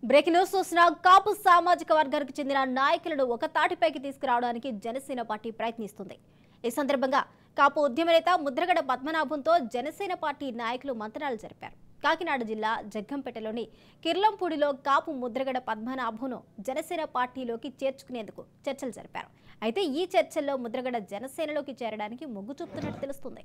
breaking news చూసిన కాపు సామాజిక వర్గానికి చెందిన నాయకులను ఒక తాటిపైకి తీసుకురావడానికి జనసేన పార్టీ ప్రయత్నిస్తుంది ఈ సందర్భంగా కాపు ఉద్యమ నేత ముద్రగడ పద్మనాభంతో జనసేన పార్టీ నాయకులు మంతనాలు జరిపారు కాకినాడ జిల్లా జగ్గంపేటలోని కిర్లంపూడిలో కాపు ముద్రగడ పద్మనాభంను జనసేన పార్టీలోకి చేర్చుకునేందుకు చర్చలు జరిపారు అయితే ఈ చర్చల్లో ముద్రగడ జనసేనలోకి చేరడానికి మొగ్గు చూపుతున్నట్టు తెలుస్తుంది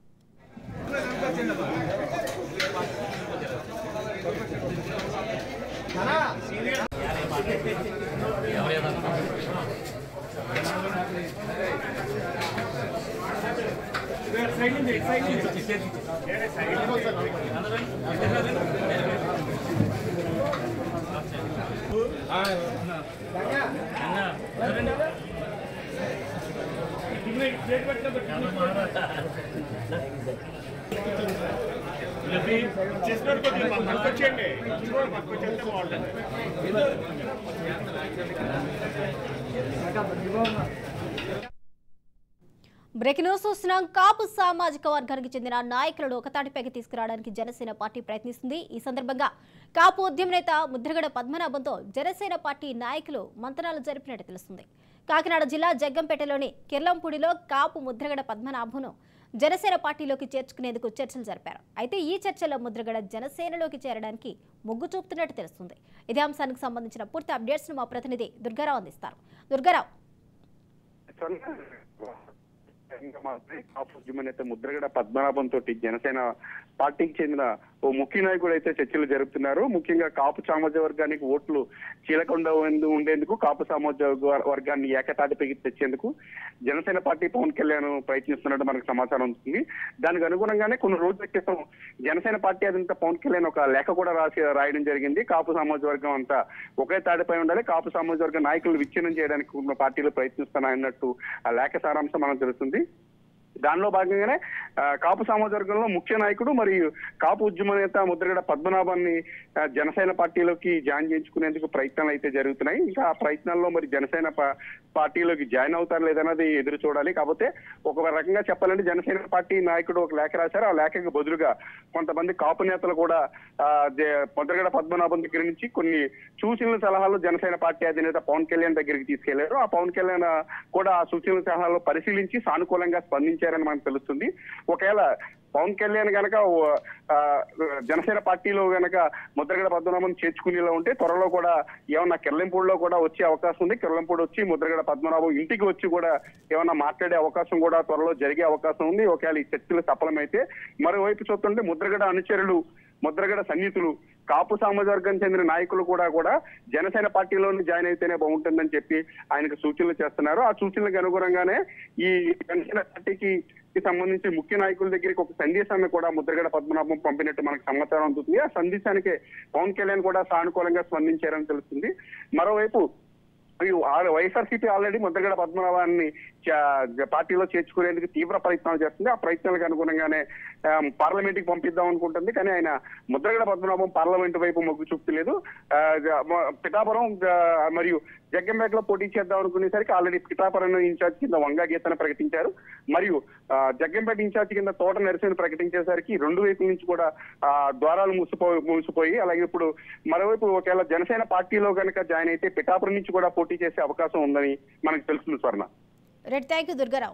చేసినట్టు కొద్దిగా మా పక్కకు వచ్చేయండి ఇది కూడా పక్కకు వచ్చేస్తే బాగుంటుంది బ్రేకింగ్ న్యూస్ చూస్తున్నాం కాపు సామాజిక వర్గానికి చెందిన నాయకులను ఒకతాటిపైకి తీసుకురావడానికి జనసేన పార్టీ ప్రయత్నిస్తుంది ఈ సందర్భంగా కాపు ఉద్యమ నేత ముద్రగడ పద్మనాభంతో జనసేన పార్టీ నాయకులు మంతనాలు జరిపినట్టు తెలుస్తుంది కాకినాడ జిల్లా జగ్గంపేటలోని కిర్లంపూడిలో కాపు ముద్రగడ పద్మనాభంను జనసేన పార్టీలోకి చేర్చుకునేందుకు చర్చలు జరిపారు అయితే ఈ చర్చలో ముద్రగడ జనసేనలోకి చేరడానికి మొగ్గు చూపుతున్నట్టు తెలుస్తుంది ఇదే అంశానికి సంబంధించిన పూర్తి అప్డేట్స్ మా ప్రతినిధి దుర్గారావు అందిస్తారు దుర్గారావు కాపు ఉద్యమ నేత ముద్రగడ పద్మనాభం తోటి జనసేన పార్టీకి చెందిన ఓ ముఖ్య నాయకుడు అయితే చర్చలు జరుపుతున్నారు ముఖ్యంగా కాపు సామాజిక వర్గానికి ఓట్లు చీలకుండా ఉండే- ఉండేందుకు కాపు సామాజిక వర్గ- వర్గాన్ని ఏకతాటిపైకి తెచ్చేందుకు జనసేన పార్టీ పవన్ కళ్యాణ్ ప్రయత్నిస్తున్నట్టు మనకు సమాచారం ఉంటుంది దానికి అనుగుణంగానే కొన్ని రోజుల క్రితం జనసేన పార్టీ అధినేత పవన్ కళ్యాణ్ ఒక లేఖ కూడా రాసి రాయడం జరిగింది కాపు సామాజిక వర్గం అంతా ఒకే తాడిపై ఉండాలి కాపు సామాజిక వర్గ నాయకులు విచ్ఛిన్నం చేయడానికి ఉన్న పార్టీలు ప్రయత్నిస్తున్నాయన్నట్టు ఆ లేఖ సారాంశం మనకు తెలుస్తుంది దానిలో భాగంగానే ఆ, కాపు సామాజిక వర్గంలో ముఖ్య నాయకుడు మరియు కాపు ఉద్యమ నేత ముద్రగడ పద్మనాభాన్ని ఆ, జనసేన పార్టీలోకి జాయిన్ చేయించుకునేందుకు ప్రయత్నాలు అయితే జరుగుతున్నాయి ఇంకా ఆ ప్రయత్నాల్లో మరి జనసేన పా- పార్టీలోకి జాయిన్ అవుతారు లేదన్నది ఎదురు చూడాలి కాకపోతే ఒక రకంగా చెప్పాలంటే జనసేన పార్టీ నాయకుడు ఒక లేఖ రాశారు ఆ లేఖకు బదులుగా కొంతమంది కాపు నేతలు కూడా ఆ, జ- ముద్రగడ పద్మనాభం దగ్గర నుంచి కొన్ని సూచనల సలహాలు జనసేన పార్టీ అధినేత పవన్ కళ్యాణ్ దగ్గరికి తీసుకెళ్లారు ఆ పవన్ కళ్యాణ్ ఆ, కూడా ఆ సూచనల సలహాలు పరిశీలించి సానుకూలంగా స్పందించారని మనకు తెలుస్తుంది ఒకవేళ పవన్ కళ్యాణ్ గనక ఓ, ఆ, జనసేన పార్టీలో గనక ముద్రగడ పద్మనాభం చేర్చుకునేలా ఉంటే త్వరలో కూడా ఏమన్నా కిర్లంపూడిలో కూడా వచ్చే అవకాశం ఉంది కిర్లంపూడి వచ్చి ముద్రగడ పద్మనాభం ఇంటికి వచ్చి కూడా ఏమన్నా మాట్లాడే అవకాశం కూడా త్వరలో జరిగే అవకాశం ఉంది ఒకవేళ ఈ చర్చలు సఫలమైతే మరోవైపు చూస్తుంటే ముద్రగడ అనుచరులు ముద్రగడ సన్నిహితులు కాపు సామాజిక వర్గం చెందిన నాయకులు కూడా కూడా జనసేన పార్టీలోని జాయిన్ అయితేనే బాగుంటుందని చెప్పి ఆయనకు సూచనలు చేస్తున్నారు ఆ సూచనలకు అనుగుణంగానే ఈ జనసేన పార్టీకి కి సంబంధించి ముఖ్య నాయకుల దగ్గరికి ఒక సందేశాన్ని కూడా ముద్రగడ పద్మనాభం పంపినట్టు మనకు సమాచారం అందుతుంది ఆ సందేశానికి పవన్ కళ్యాణ్ కూడా సానుకూలంగా స్పందించారని తెలుస్తుంది మరోవైపు మరియు ఆ- వైఎస్ఆర్సీపీ ఆల్రెడీ ముద్రగడ పద్మనాభాన్ని చ- పార్టీలో చేర్చుకునేందుకు తీవ్ర ప్రయత్నాలు చేస్తుంది ఆ ప్రయత్నాలకు అనుగుణంగానే పార్లమెంట్ కి పంపిద్దాం అనుకుంటుంది కానీ ఆయన ముద్రగడ పద్మనాభం పార్లమెంట్ వైపు మొగ్గు చూపుతలేదు ఆ, జ- మ- పిఠాపురం జ- మరియు జగ్గంపేటలో పోటీ చేద్దాం అనుకునేసరికి ఆల్రెడీ పిఠాపురం ఇన్ఛార్జ్ కింద వంగా గీతను ప్రకటించారు మరియు ఆ, జగ్గంపేట ఇన్ఛార్జ్ కింద తోట నరసింహ ప్రకటించేసరికి రెండు వైపుల నుంచి కూడా ఆ, ద్వారాలు మూసిపోయి మూసిపోయి అలాగే ఇప్పుడు మరోవైపు ఒకవేళ జనసేన పార్టీలో కనుక జాయిన్ అయితే పిఠాపురం నుంచి కూడా పోటీ చేసే అవకాశం ఉందని మనకు తెలుస్తుంది స్వర్ణ రెడ్ థ్యాంక్ యూ దుర్గారావు